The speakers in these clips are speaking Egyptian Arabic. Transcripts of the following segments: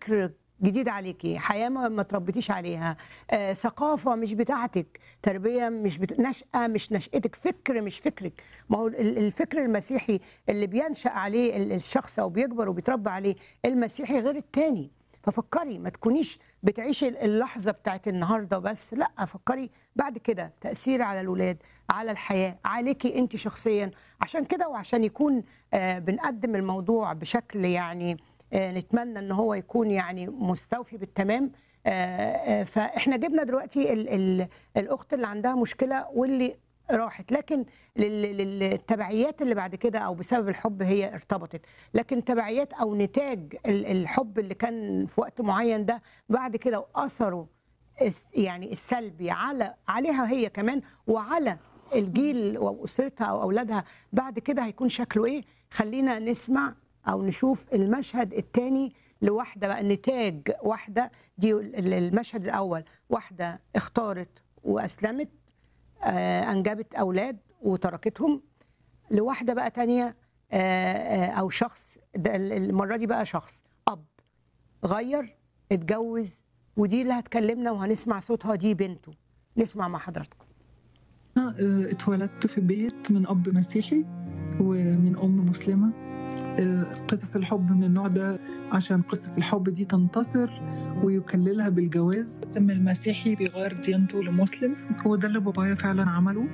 فكر جديد عليكي حياه ما ما تربيتيش عليها آه، ثقافه مش بتاعتك تربيه مش بت... نشأه مش نشأتك فكر مش فكرك ما هو ال- الفكر المسيحي اللي بينشأ عليه ال- الشخص او بيكبر وبيتربى عليه المسيحي غير التاني ففكري ما تكونيش بتعيشي اللحظه بتاعت النهارده بس لا فكري بعد كده تاثير على الاولاد على الحياه عليكي انت شخصيا عشان كده وعشان يكون آه، بنقدم الموضوع بشكل يعني آه، نتمنى ان هو يكون يعني مستوفي بالتمام آه، آه، فاحنا جبنا دلوقتي ال ال الاخت اللي عندها مشكله واللي راحت لكن لل- للتبعيات اللي بعد كده او بسبب الحب هي ارتبطت لكن تبعيات او نتاج ال- الحب اللي كان في وقت معين ده بعد كده واثره الس- يعني السلبي على عليها هي كمان وعلى الجيل واسرتها او اولادها بعد كده هيكون شكله ايه خلينا نسمع او نشوف المشهد الثاني لواحده بقى نتاج واحده دي ال- المشهد الاول واحده اختارت واسلمت آه، انجبت اولاد وتركتهم لواحده بقى تانية آه، آه، او شخص ده ال- المره دي بقى شخص اب غير اتجوز ودي اللي هتكلمنا وهنسمع صوتها دي بنته نسمع مع حضراتكم أنا آه، اتولدت في بيت من أب مسيحي ومن أم مسلمة آه، قصص الحب من النوع ده عشان قصة الحب دي تنتصر ويكللها بالجواز ثم المسيحي بيغير ديانته لمسلم وده اللي بابايا فعلا عمله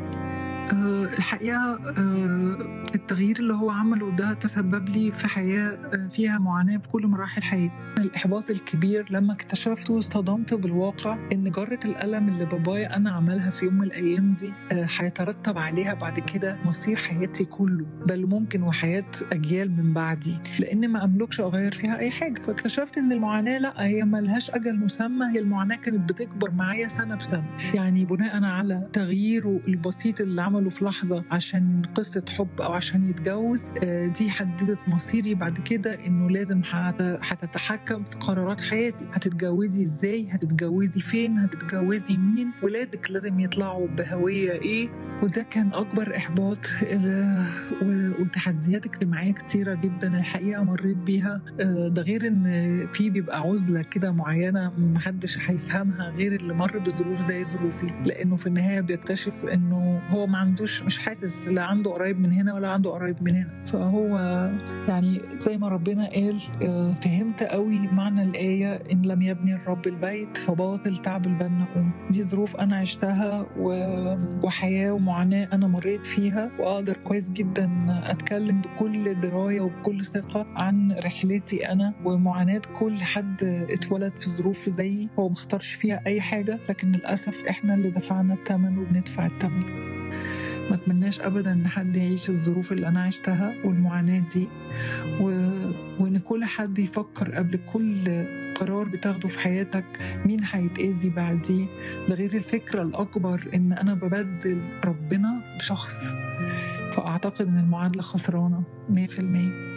آه، الحقيقة آه، التغيير اللي هو عمله ده تسبب لي في حياة آه، فيها معاناة في كل مراحل حياتي الإحباط الكبير لما اكتشفت واصطدمت بالواقع إن جرة الألم اللي بابايا أنا عملها في يوم من الأيام دي آه، هيترتب عليها بعد كده مصير حياتي كله بل ممكن وحياة أجيال من بعدي لأن ما أملكش أغير فيها أي حاجة فاكتشفت إن المعاناة لا هي ملهاش أجل مسمى هي المعاناة كانت بتكبر معايا سنة بسنة يعني بناء على تغييره البسيط اللي عمله في لحظة عشان قصة حب أو عشان يتجوز آه، دي حددت مصيري بعد كده إنه لازم هت- هتتحكم في قرارات حياتي هتتجوزي إزاي هتتجوزي فين هتتجوزي مين ولادك لازم يطلعوا بهوية إيه وده كان أكبر إحباط آه، و- وتحديات اجتماعية كتيرة جدا الحقيقة مريت بيها آه، ده غير إن في بيبقى عزلة كده معينة محدش هيفهمها غير اللي مر بظروف زي ظروفي لأنه في النهاية بيكتشف إنه هو ما عندوش مش حاسس لا عنده قرايب من هنا ولا عنده قرايب من هنا فهو يعني زي ما ربنا قال آه، فهمت قوي معنى الآية إن لم يبني الرب البيت فباطل تعب البناؤون دي ظروف أنا عشتها و- وحياة ومعاناة أنا مريت فيها وأقدر كويس جدا أتكلم بكل دراية وبكل ثقة عن رحلتي أنا ومعاناة كل حد اتولد في ظروف زيي هو مختارش فيها أي حاجة لكن للأسف إحنا اللي دفعنا الثمن وبندفع الثمن ما اتمناش ابدا ان حد يعيش الظروف اللي انا عشتها والمعاناه دي و... وان كل حد يفكر قبل كل قرار بتاخده في حياتك مين هيتاذي بعديه ده غير الفكره الاكبر ان انا ببدل ربنا بشخص فاعتقد ان المعادله خسرانه 100%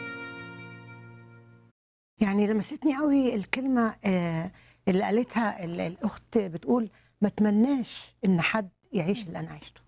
يعني لمستني قوي الكلمه آه، اللي قالتها ال- الاخت بتقول ما اتمناش ان حد يعيش اللي انا عشته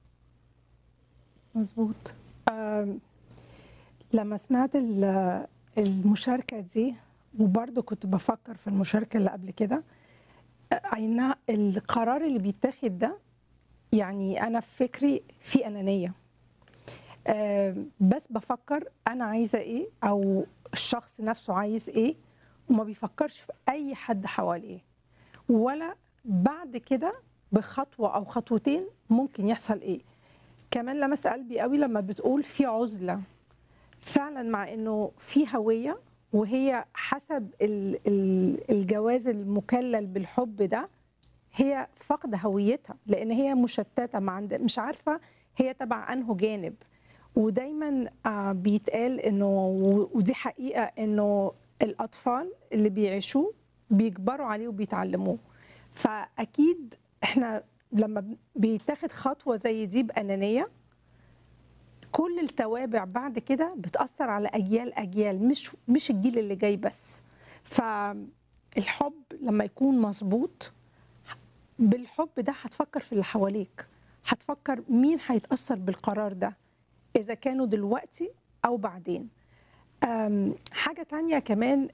مظبوط آم، لما سمعت ال- المشاركة دي وبرضه كنت بفكر في المشاركة اللي قبل كده أين القرار اللي بيتاخد ده يعني أنا في فكري في أنانية آم، بس بفكر أنا عايزة إيه أو الشخص نفسه عايز إيه وما بيفكرش في أي حد حواليه ولا بعد كده بخطوة أو خطوتين ممكن يحصل إيه كمان لمس قلبي قوي لما بتقول في عزله فعلا مع انه في هويه وهي حسب ال- ال- الجواز المكلل بالحب ده هي فقد هويتها لان هي مشتته ما عند مش عارفه هي تبع انه جانب ودايما آه، بيتقال انه و- ودي حقيقه انه الاطفال اللي بيعيشوه بيكبروا عليه وبيتعلموه فاكيد احنا لما بيتاخد خطوه زي دي بانانيه كل التوابع بعد كده بتاثر على اجيال اجيال مش مش الجيل اللي جاي بس فالحب لما يكون مظبوط بالحب ده هتفكر في اللي حواليك هتفكر مين هيتاثر بالقرار ده اذا كانوا دلوقتي او بعدين أم، حاجه تانية كمان